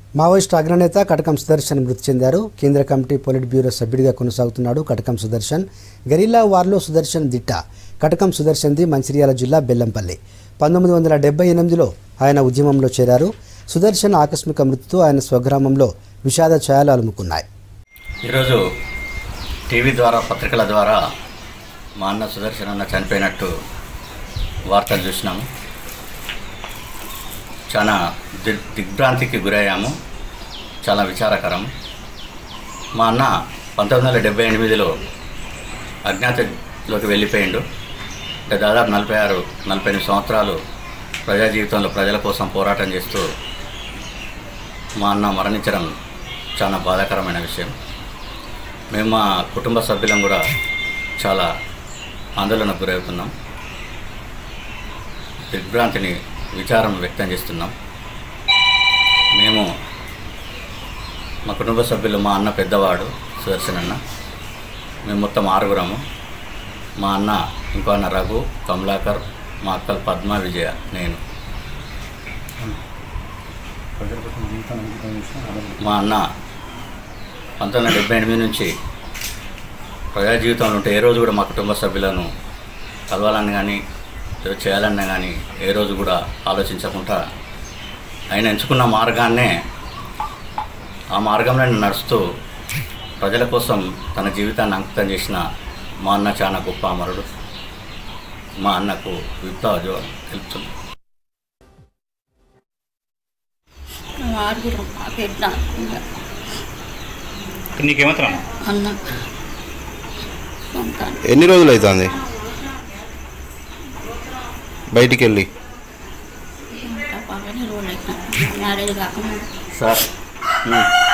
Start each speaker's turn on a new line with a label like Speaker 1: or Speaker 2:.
Speaker 1: Maoist అగ్రనేత కటకం సుదర్శన్ మృతి చెందారు కేంద్ర కమిటీ పొలిట్ బ్యూరో సభ్యుడిగా కొనసాగుతున్నాడు కటకం సుదర్శన్ గరిల్లా వార్లో సుదర్శన్ దిట్ట కటకం సుదర్శన్ది మంచిర్యాల జిల్లా బెల్లంపల్లి పంతొమ్మిది వందల డెబ్బై ఎనిమిదిలో ఆయన ఉద్యమంలో చేరారు సుదర్శన్ ఆకస్మిక మృతితో ఆయన స్వగ్రామంలో విషాద ఛాయలు అలుముకున్నాయి
Speaker 2: ఈరోజు టీవీ ద్వారా పత్రికల ద్వారా మా అన్న సుదర్శన్ అన్న చనిపోయినట్టు వార్తలు చూసినాము చాలా దిగ్ దిగ్భ్రాంతికి గురయ్యాము చాలా విచారకరం మా అన్న పంతొమ్మిది వందల డెబ్బై ఎనిమిదిలో అజ్ఞాతలోకి వెళ్ళిపోయిండు అంటే దాదాపు నలభై ఆరు నలభై ఎనిమిది సంవత్సరాలు ప్రజా జీవితంలో ప్రజల కోసం పోరాటం చేస్తూ మా అన్న మరణించడం చాలా బాధాకరమైన విషయం మేము మా కుటుంబ సభ్యులం కూడా చాలా ఆందోళనకు గురవుతున్నాం దిగ్భ్రాంతిని విచారం వ్యక్తం చేస్తున్నాం మేము మా కుటుంబ సభ్యులు మా అన్న పెద్దవాడు సుదర్శన్ అన్న మేము మొత్తం ఆరుగురము మా అన్న ఇంకో అన్న రఘు కమలాకర్ మా అక్కలు పద్మ విజయ నేను మా అన్న పంతొమ్మిది వందల డెబ్బై ఎనిమిది నుంచి ప్రజా జీవితంలో ఉంటే ఏ రోజు కూడా మా కుటుంబ సభ్యులను కలవాలని కానీ ఏదో చేయాలన్నా కానీ ఏ రోజు కూడా ఆలోచించకుండా ఆయన ఎంచుకున్న మార్గాన్నే ఆ మార్గంలో నడుస్తూ ప్రజల కోసం తన జీవితాన్ని అంకితం చేసిన మా అన్న చాలా గొప్ప అమరుడు మా అన్నకు విప్లవ జోహార్ తెలుపుతుంది
Speaker 3: మేము ఆరుగురం మా పెద్ద
Speaker 4: నీకేమవుతున్నా
Speaker 3: అన్న సొంతాన్ని
Speaker 5: ఎన్ని రోజులు అవుతుంది బయటికి వెళ్ళి
Speaker 3: ఇంకా బాగానే రోజులు అయినా మ్యారేజ్ కాకముందు
Speaker 2: సార్ ఉమ్.